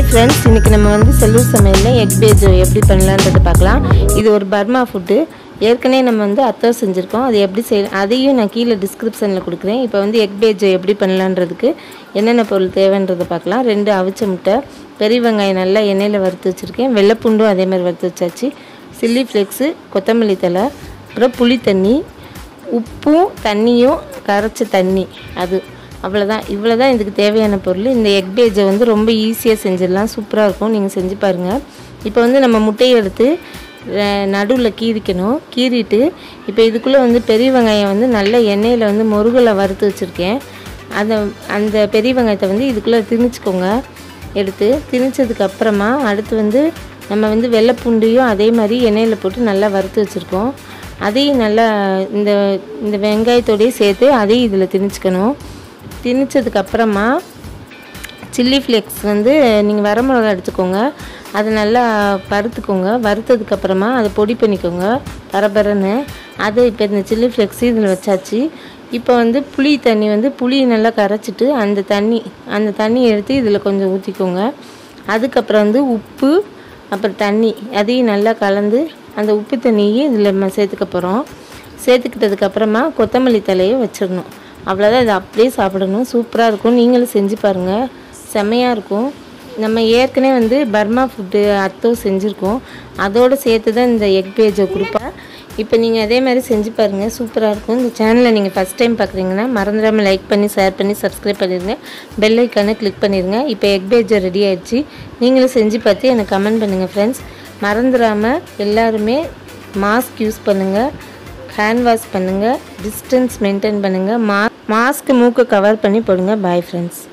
friends இன்றைக்கி நம்ம வந்து செல்லூர் சமையலில் எக் பேஜ் எப்படி பண்ணலான்றதை பார்க்கலாம் இது ஒரு பர்மா ஃபுட்டு ஏற்கனவே நம்ம வந்து அத்தோ செஞ்சுருக்கோம் அது எப்படி செய் அதையும் நான் கீழே டிஸ்கிரிப்ஷனில் கொடுக்குறேன் இப்போ வந்து எக் பேஜ் எப்படி பண்ணலான்றதுக்கு என்னென்ன பொருள் தேவைன்றதை பார்க்கலாம் ரெண்டு அவிச்ச முட்டை பெரிய வெங்காயம் நல்லா எண்ணெயில் வறுத்து வச்சுருக்கேன் வெள்ளைப்பூண்டும் அதே மாதிரி வறுத்து வச்சாச்சு சில்லி ஃப்ளேக்ஸு கொத்தமல்லி தழை அப்புறம் புளி தண்ணி உப்பும் தண்ணியும் கரைச்ச தண்ணி அது அவ்வளோதான் இவ்வளோ தான் இதுக்கு தேவையான பொருள் இந்த எக் பேஜை வந்து ரொம்ப ஈஸியாக செஞ்சிடலாம் சூப்பராக இருக்கும் நீங்கள் செஞ்சு பாருங்கள் இப்போ வந்து நம்ம முட்டையை எடுத்து நடுவில் கீறிக்கணும் கீறிட்டு இப்போ இதுக்குள்ளே வந்து பெரிய வெங்காயம் வந்து நல்ல எண்ணெயில் வந்து முருகலை வறுத்து வச்சுருக்கேன் அந்த அந்த பெரிய வெங்காயத்தை வந்து இதுக்குள்ளே திணிச்சுக்கோங்க எடுத்து திணிச்சதுக்கு அப்புறமா அடுத்து வந்து நம்ம வந்து வெள்ளைப்பூண்டையும் அதே மாதிரி எண்ணெயில் போட்டு நல்லா வறுத்து வச்சுருக்கோம் அதையும் நல்லா இந்த இந்த வெங்காயத்தோடய சேர்த்து அதையும் இதில் திணிச்சுக்கணும் திணிச்சதுக்கு அப்புறமா சில்லி ஃப்ளேக்ஸ் வந்து நீங்கள் வரமிளகா எடுத்துக்கோங்க அதை நல்லா வறுத்துக்கோங்க வறுத்ததுக்கப்புறமா அதை பொடி பண்ணிக்கோங்க பரபரன்னு அது இப்போ இந்த சில்லி ஃப்ளேக்ஸ் இதில் வச்சாச்சு இப்போ வந்து புளி தண்ணி வந்து புளி நல்லா கரைச்சிட்டு அந்த தண்ணி அந்த தண்ணி எடுத்து இதில் கொஞ்சம் ஊற்றிக்கோங்க அதுக்கப்புறம் வந்து உப்பு அப்புறம் தண்ணி அதையும் நல்லா கலந்து அந்த உப்பு தண்ணியை இதில் நம்ம சேர்த்துக்க போகிறோம் சேர்த்துக்கிட்டதுக்கப்புறமா கொத்தமல்லி தலையை வச்சிடணும் அவ்வளோதான் இதை அப்படியே சாப்பிடணும் சூப்பராக இருக்கும் நீங்களும் செஞ்சு பாருங்கள் செம்மையாக இருக்கும் நம்ம ஏற்கனவே வந்து பர்மா ஃபுட்டு அத்தோ செஞ்சுருக்கோம் அதோடு சேர்த்து தான் இந்த எக் பேஜை கொடுப்பேன் இப்போ நீங்கள் அதே மாதிரி செஞ்சு பாருங்கள் சூப்பராக இருக்கும் இந்த சேனலை நீங்கள் ஃபஸ்ட் டைம் பார்க்குறீங்கன்னா மறந்துடாமல் லைக் பண்ணி ஷேர் பண்ணி சப்ஸ்கிரைப் பண்ணிடுங்க பெல் ஐக்கானை கிளிக் பண்ணிடுங்க இப்போ எக் பேஜை ரெடி ஆயிடுச்சு நீங்களும் செஞ்சு பார்த்து எனக்கு கமெண்ட் பண்ணுங்கள் ஃப்ரெண்ட்ஸ் மறந்துடாமல் எல்லாருமே மாஸ்க் யூஸ் பண்ணுங்கள் ஹேண்ட் வாஷ் பண்ணுங்கள் டிஸ்டன்ஸ் மெயின்டைன் பண்ணுங்கள் மா மாஸ்க்கு மூக்கை கவர் பண்ணி போடுங்க பாய் ஃப்ரெண்ட்ஸ்